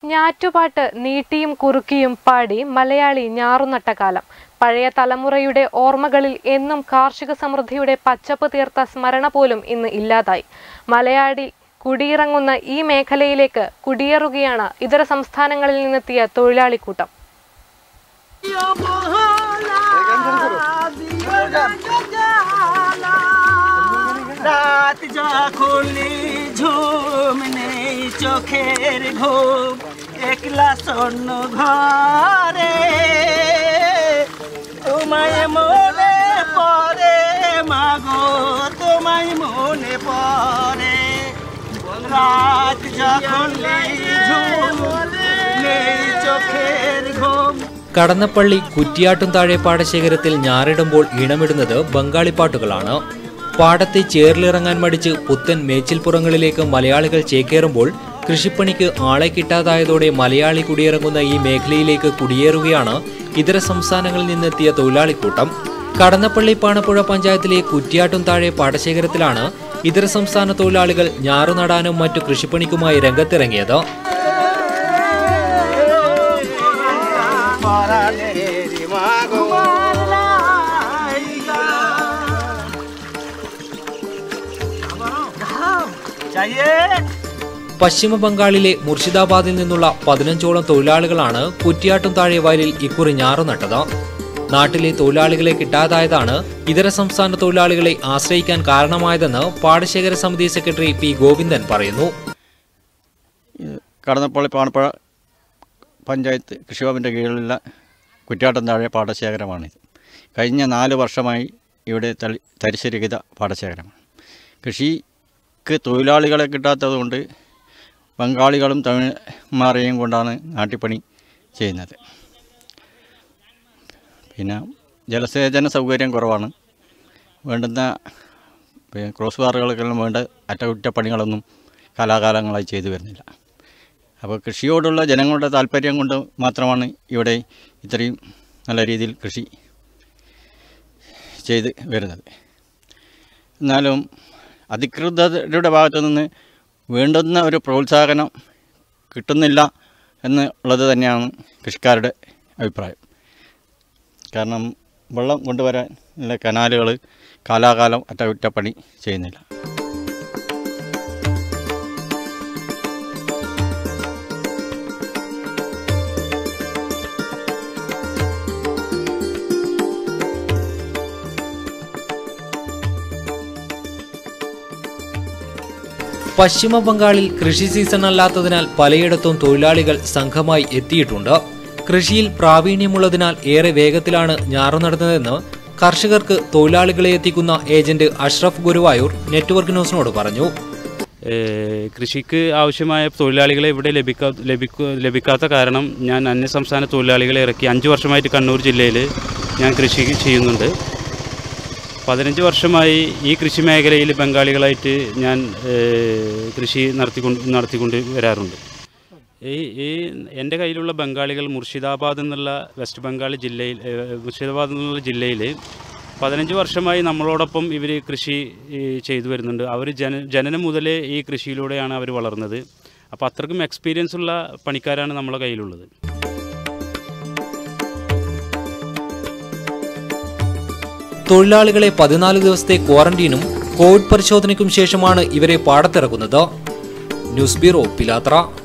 ഞാറ്റുപാട്ട് നീട്ടിയും കുറുക്കിയും പാടി മലയാളി ഞാറുനട്ട കാലം പഴയ തലമുറയുടെ ഓർമ്മകളിൽ എന്നും കാർഷിക സമൃദ്ധിയുടെ പച്ചപ്പ് തീർത്ത സ്മരണ പോലും ഇന്ന് ഇല്ലാതായി മലയാളി കുടിയിറങ്ങുന്ന ഈ മേഖലയിലേക്ക് കുടിയേറുകയാണ് ഇതര സംസ്ഥാനങ്ങളിൽ നിന്നെത്തിയ തൊഴിലാളിക്കൂട്ടം রাত যখন ঝুম নেই চোখের ঘুম একলা স্বর্ণ ঘরে তোমায় মনে পড়ে মাগো তোমায় মনে পড়ে রাত যখন ঝুম নেই চোখের ঘুম കടന്നപ്പള്ളി കുറ്റിയാട്ടും താഴെ പാടശേഖരത്തിൽ ഞാറിടുമ്പോൾ ഈണമിടുന്നത് ബംഗാളി പാട്ടുകളാണ് പാടത്തെ ചേറിലിറങ്ങാൻ മടിച്ച് പുത്തൻ മേച്ചിൽപ്പുറങ്ങളിലേക്ക് മലയാളികൾ ചേക്കേറുമ്പോൾ കൃഷിപ്പണിക്ക് ആളെ കിട്ടാതായതോടെ മലയാളി കുടിയിറങ്ങുന്ന ഈ മേഖലയിലേക്ക് കുടിയേറുകയാണ് ഇതര സംസ്ഥാനങ്ങളിൽ നിന്നെത്തിയ തൊഴിലാളിക്കൂട്ടം കടന്നപ്പള്ളി പാണപ്പുഴ പഞ്ചായത്തിലെ കുറ്റിയാട്ടും താഴെ പാടശേഖരത്തിലാണ് ഇതര സംസ്ഥാന തൊഴിലാളികൾ ഞാറുനടാനും മറ്റു കൃഷിപ്പണിക്കുമായി രംഗത്തിറങ്ങിയത് चाहिए പശ്ചിമ ബംഗാളിലെ മുർഷിദാബാദിൽ നിന്നുള്ള പതിനഞ്ചോളം തൊഴിലാളികളാണ് കുറ്റിയാട്ടും താഴെ വയലിൽ ഇക്കുറി ഞാറു നട്ടത് നാട്ടിലെ തൊഴിലാളികളെ കിട്ടാതായതാണ് ഇതര സംസ്ഥാന തൊഴിലാളികളെ ആശ്രയിക്കാൻ കാരണമായതെന്ന് പാടശേഖര സമിതി സെക്രട്ടറി പി ഗോവിന്ദൻ പറയുന്നു ഇത് കടന്നപ്പള്ളി പാണപ്പുഴ പഞ്ചായത്ത് കൃഷിഭവൻ്റെ കീഴിലുള്ള കുറ്റാട്ടം താഴെ പാടശേഖരമാണിത് കഴിഞ്ഞ നാല് വർഷമായി ഇവിടെ തളി തരിശുരഹിത പാടശേഖരമാണ് കൃഷിക്ക് തൊഴിലാളികളെ കിട്ടാത്തതുകൊണ്ട് ബംഗാളികളും തമിഴ്മാരെയും കൊണ്ടാണ് നാട്ടിപ്പണി ചെയ്യുന്നത് പിന്നെ ജലസേചന സൗകര്യം കുറവാണ് വേണ്ടുന്ന പിന്നെ ക്രോസ് ബാറുകൾക്കെല്ലാം വേണ്ട അറ്റകുറ്റപ്പണികളൊന്നും കാലാകാലങ്ങളായി ചെയ്തു വരുന്നില്ല അപ്പോൾ കൃഷിയോടുള്ള ജനങ്ങളുടെ താല്പര്യം കൊണ്ട് മാത്രമാണ് ഇവിടെ ഇത്രയും നല്ല രീതിയിൽ കൃഷി ചെയ്ത് വരുന്നത് എന്നാലും അധികൃതരുടെ ഭാഗത്തു നിന്ന് വേണ്ടുന്ന ഒരു പ്രോത്സാഹനം കിട്ടുന്നില്ല എന്നുള്ളത് തന്നെയാണ് കൃഷിക്കാരുടെ അഭിപ്രായം കാരണം വെള്ളം കൊണ്ടുവരാൻ ഉള്ള കനാലുകൾ കാലാകാലം അറ്റകുറ്റപ്പണി ചെയ്യുന്നില്ല പശ്ചിമ ബംഗാളിൽ കൃഷി സീസൺ അല്ലാത്തതിനാൽ പലയിടത്തും തൊഴിലാളികൾ സംഘമായി എത്തിയിട്ടുണ്ട് കൃഷിയിൽ പ്രാവീണ്യമുള്ളതിനാൽ ഏറെ വേഗത്തിലാണ് ഞാറു നടന്നതെന്ന് കർഷകർക്ക് തൊഴിലാളികളെ എത്തിക്കുന്ന ഏജന്റ് അഷ്റഫ് ഗുരുവായൂർ നെറ്റ്വർക്ക് ന്യൂസിനോട് പറഞ്ഞു ഏഹ് കൃഷിക്ക് ആവശ്യമായ തൊഴിലാളികളെ ഇവിടെ ലഭിക്കാ ലഭിക്കു ലഭിക്കാത്ത കാരണം ഞാൻ അന്യസംസ്ഥാന തൊഴിലാളികളെ ഇറക്കി അഞ്ച് വർഷമായിട്ട് കണ്ണൂർ ജില്ലയിൽ ഞാൻ കൃഷി ചെയ്യുന്നുണ്ട് പതിനഞ്ച് വർഷമായി ഈ കൃഷി മേഖലയിൽ ബംഗാളികളായിട്ട് ഞാൻ ഏഹ് കൃഷി നടത്തിക്കൊണ്ട് നടത്തിക്കൊണ്ട് വരാറുണ്ട് ഈ ഈ എൻ്റെ കയ്യിലുള്ള ബംഗാളികൾ മുർഷിദാബാദ് എന്നുള്ള വെസ്റ്റ് ബംഗാൾ ജില്ലയിൽ ഏഹ് മുർഷിദാബാദ് എന്നുള്ള ജില്ലയിൽ പതിനഞ്ച് വർഷമായി നമ്മളോടൊപ്പം ഇവർ കൃഷി ഈ, ചെയ്തു വരുന്നുണ്ട് അവർ ജന ജനനം മുതലേ ഈ കൃഷിയിലൂടെയാണ് അവർ വളർന്നത് അപ്പോൾ അത്രക്കും എക്സ്പീരിയൻസ് ഉള്ള പണിക്കാരാണ് നമ്മളെ കയ്യിലുള്ളത് തൊഴിലാളികളെ പതിനാല് ദിവസത്തെ ക്വാറന്റീനും കോവിഡ് പരിശോധനയ്ക്കും ശേഷമാണ് ഇവരെ പാടത്തിറക്കുന്നത് ന്യൂസ് ബ്യൂറോ പിലാത്ര